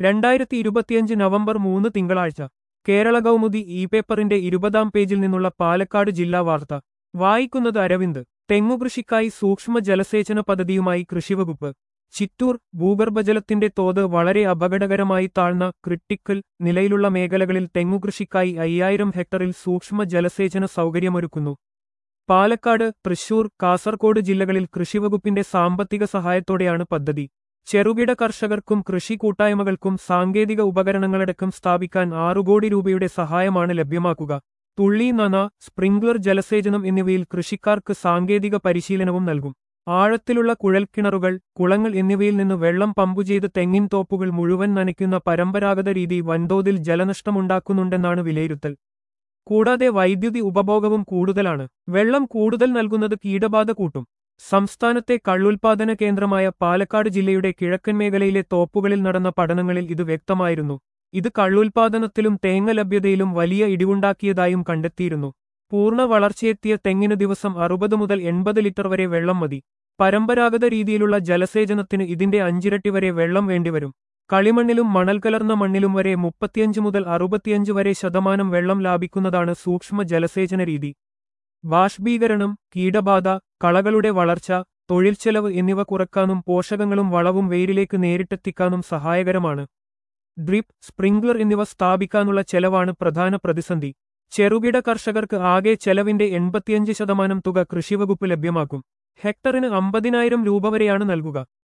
രണ്ടായിരത്തി ഇരുപത്തിയഞ്ച് നവംബർ മൂന്ന് തിങ്കളാഴ്ച കേരള കൗമുദി ഇ പേപ്പറിന്റെ ഇരുപതാം പേജിൽ നിന്നുള്ള പാലക്കാട് ജില്ലാ വാർത്ത വായിക്കുന്നത് അരവിന്ദ് തെങ്ങുകൃഷിക്കായി സൂക്ഷ്മ ജലസേചന പദ്ധതിയുമായി കൃഷിവകുപ്പ് ചിറ്റൂർ ഭൂഗർഭജലത്തിന്റെ തോത് വളരെ അപകടകരമായി താഴ്ന്ന ക്രിട്ടിക്കൽ നിലയിലുള്ള മേഖലകളിൽ തെങ്ങുകൃഷിക്കായി അയ്യായിരം ഹെക്ടറിൽ സൂക്ഷ്മ ജലസേചന സൗകര്യമൊരുക്കുന്നു പാലക്കാട് തൃശൂർ കാസർകോട് ജില്ലകളിൽ കൃഷിവകുപ്പിന്റെ സാമ്പത്തിക സഹായത്തോടെയാണ് പദ്ധതി ചെറുകിട കർഷകർക്കും കൃഷി കൂട്ടായ്മകൾക്കും സാങ്കേതിക ഉപകരണങ്ങളടക്കം സ്ഥാപിക്കാൻ ആറു കോടി രൂപയുടെ സഹായമാണ് ലഭ്യമാക്കുക തുള്ളി നന സ്പ്രിംഗ്ലർ ജലസേചനം എന്നിവയിൽ കൃഷിക്കാർക്ക് സാങ്കേതിക പരിശീലനവും നൽകും ആഴത്തിലുള്ള കുഴൽക്കിണറുകൾ കുളങ്ങൾ എന്നിവയിൽ നിന്ന് വെള്ളം പമ്പു ചെയ്ത് തെങ്ങിൻ തോപ്പുകൾ മുഴുവൻ നനയ്ക്കുന്ന പരമ്പരാഗത രീതി വൻതോതിൽ ജലനഷ്ടമുണ്ടാക്കുന്നുണ്ടെന്നാണ് വിലയിരുത്തൽ കൂടാതെ വൈദ്യുതി ഉപഭോഗവും കൂടുതലാണ് വെള്ളം കൂടുതൽ നൽകുന്നത് കീടബാധ കൂട്ടും സംസ്ഥാനത്തെ കള്ളുൽപാദന കേന്ദ്രമായ പാലക്കാട് ജില്ലയുടെ കിഴക്കൻ മേഖലയിലെ തോപ്പുകളിൽ നടന്ന പഠനങ്ങളിൽ ഇത് വ്യക്തമായിരുന്നു ഇത് കള്ളുൽപാദനത്തിലും തേങ്ങ ലഭ്യതയിലും വലിയ ഇടിവുണ്ടാക്കിയതായും കണ്ടെത്തിയിരുന്നു പൂർണ്ണ വളർച്ചയെത്തിയ തെങ്ങിന് ദിവസം അറുപത് മുതൽ എൺപത് ലിറ്റർ വരെ വെള്ളം മതി പരമ്പരാഗത രീതിയിലുള്ള ജലസേചനത്തിന് ഇതിന്റെ അഞ്ചിരട്ടി വരെ വെള്ളം വേണ്ടിവരും കളിമണ്ണിലും മണൽ കലർന്ന മണ്ണിലും വരെ മുപ്പത്തിയഞ്ച് മുതൽ അറുപത്തിയഞ്ച് വരെ ശതമാനം വെള്ളം ലാഭിക്കുന്നതാണ് സൂക്ഷ്മ ജലസേചന രീതി ബാഷ്പീകരണം കീടബാധ കളകളുടെ വളർച്ച തൊഴിൽ ചെലവ് എന്നിവ കുറക്കാനും പോഷകങ്ങളും വളവും വേരിലേക്ക് നേരിട്ടെത്തിക്കാനും സഹായകരമാണ് ഡ്രിപ്പ് സ്പ്രിംഗ്ലർ എന്നിവ സ്ഥാപിക്കാനുള്ള ചെലവാണ് പ്രധാന പ്രതിസന്ധി ചെറുകിട കർഷകർക്ക് ആകെ ചെലവിന്റെ എൺപത്തിയഞ്ച് ശതമാനം തുക കൃഷിവകുപ്പ് ലഭ്യമാക്കും ഹെക്ടറിന് അമ്പതിനായിരം രൂപ വരെയാണ് നൽകുക